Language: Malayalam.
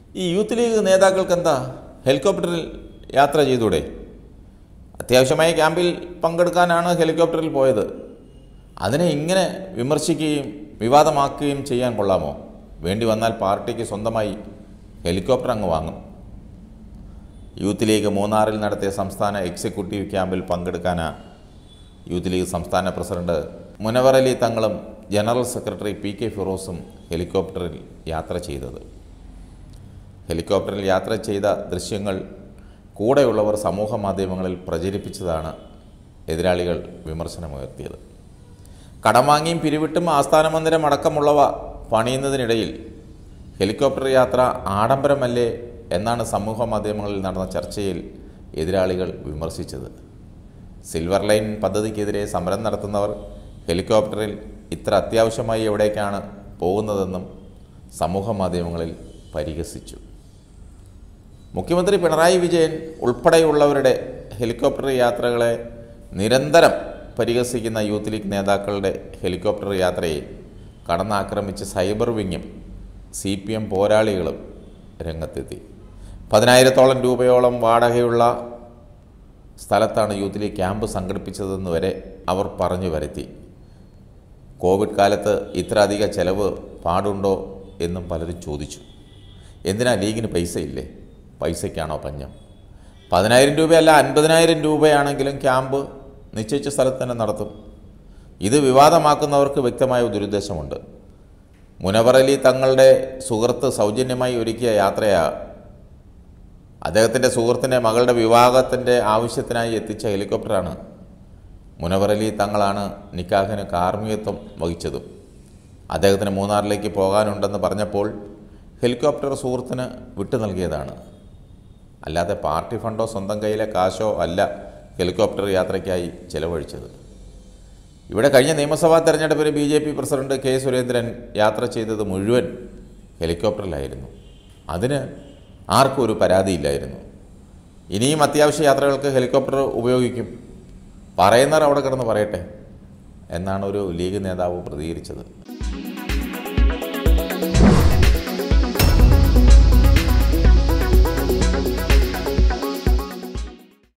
ഈ യൂത്ത് ലീഗ് നേതാക്കൾക്ക് എന്താ ഹെലികോപ്റ്ററിൽ യാത്ര ചെയ്തൂടെ അത്യാവശ്യമായ ക്യാമ്പിൽ പങ്കെടുക്കാനാണ് ഹെലികോപ്റ്ററിൽ പോയത് അതിനെ ഇങ്ങനെ വിമർശിക്കുകയും വിവാദമാക്കുകയും ചെയ്യാൻ കൊള്ളാമോ വേണ്ടി വന്നാൽ പാർട്ടിക്ക് സ്വന്തമായി ഹെലികോപ്റ്റർ അങ്ങ് വാങ്ങും യൂത്ത് ലീഗ് മൂന്നാറിൽ നടത്തിയ സംസ്ഥാന എക്സിക്യൂട്ടീവ് ക്യാമ്പിൽ പങ്കെടുക്കാനാണ് യൂത്ത് ലീഗ് സംസ്ഥാന പ്രസിഡന്റ് മുനവർ അലി തങ്ങളും ജനറൽ സെക്രട്ടറി പി കെ ഫിറോസും ഹെലികോപ്റ്ററിൽ യാത്ര ചെയ്തത് ഹെലികോപ്റ്ററിൽ യാത്ര ചെയ്ത ദൃശ്യങ്ങൾ കൂടെയുള്ളവർ സമൂഹ മാധ്യമങ്ങളിൽ പ്രചരിപ്പിച്ചതാണ് എതിരാളികൾ വിമർശനമുയർത്തിയത് കടം വാങ്ങിയും പിരിവിട്ടും ആസ്ഥാന മന്ദിരം അടക്കമുള്ളവ പണിയുന്നതിനിടയിൽ ഹെലികോപ്റ്റർ യാത്ര ആഡംബരമല്ലേ എന്നാണ് സമൂഹ മാധ്യമങ്ങളിൽ നടന്ന ചർച്ചയിൽ എതിരാളികൾ വിമർശിച്ചത് സിൽവർ ലൈൻ പദ്ധതിക്കെതിരെ സമരം നടത്തുന്നവർ ഹെലികോപ്റ്ററിൽ ഇത്ര അത്യാവശ്യമായി എവിടേക്കാണ് പോകുന്നതെന്നും സമൂഹ മാധ്യമങ്ങളിൽ പരിഹസിച്ചു മുഖ്യമന്ത്രി പിണറായി വിജയൻ ഉൾപ്പെടെയുള്ളവരുടെ ഹെലികോപ്റ്റർ യാത്രകളെ നിരന്തരം പരിഹസിക്കുന്ന യൂത്ത് ലീഗ് നേതാക്കളുടെ ഹെലികോപ്റ്റർ യാത്രയെ കടന്നാക്രമിച്ച് സൈബർ വിങ്ങും സി പി എം പോരാളികളും രംഗത്തെത്തി പതിനായിരത്തോളം രൂപയോളം വാടകയുള്ള സ്ഥലത്താണ് യൂത്ത് ലീഗ് ക്യാമ്പ് സംഘടിപ്പിച്ചതെന്ന് വരെ അവർ പറഞ്ഞു വരുത്തി കോവിഡ് കാലത്ത് ഇത്ര അധിക ചെലവ് പാടുണ്ടോ എന്നും പലരും ചോദിച്ചു എന്തിനാ ലീഗിന് പൈസയില്ലേ പൈസയ്ക്കാണോ പഞ്ഞം പതിനായിരം രൂപയല്ല അൻപതിനായിരം രൂപയാണെങ്കിലും ക്യാമ്പ് നിശ്ചയിച്ച സ്ഥലത്ത് തന്നെ നടത്തും ഇത് വിവാദമാക്കുന്നവർക്ക് വ്യക്തമായ ദുരുദ്ദേശമുണ്ട് മുനവറലി തങ്ങളുടെ സുഹൃത്ത് സൗജന്യമായി ഒരുക്കിയ യാത്രയാ അദ്ദേഹത്തിൻ്റെ സുഹൃത്തിൻ്റെ മകളുടെ വിവാഹത്തിൻ്റെ ആവശ്യത്തിനായി എത്തിച്ച ഹെലികോപ്റ്ററാണ് മുനവറലി തങ്ങളാണ് നിക്കാഹിന് കാർമ്മികത്വം വഹിച്ചതും അദ്ദേഹത്തിന് മൂന്നാറിലേക്ക് പോകാനുണ്ടെന്ന് പറഞ്ഞപ്പോൾ ഹെലികോപ്റ്റർ സുഹൃത്തിന് വിട്ടു നൽകിയതാണ് അല്ലാതെ പാർട്ടി ഫണ്ടോ സ്വന്തം കയ്യിലെ കാശോ അല്ല ഹെലികോപ്റ്റർ യാത്രയ്ക്കായി ചെലവഴിച്ചത് ഇവിടെ കഴിഞ്ഞ നിയമസഭാ തെരഞ്ഞെടുപ്പിന് B J P president K Surendran യാത്ര ചെയ്തത് മുഴുവൻ ഹെലികോപ്റ്ററിലായിരുന്നു അതിന് ആർക്കും ഒരു പരാതിയില്ലായിരുന്നു ഇനിയും അത്യാവശ്യ യാത്രകൾക്ക് ഹെലികോപ്റ്റർ ഉപയോഗിക്കും പറയുന്നവർ അവിടെ കിടന്ന് പറയട്ടെ എന്നാണ് ഒരു ലീഗ് നേതാവ് പ്രതികരിച്ചത്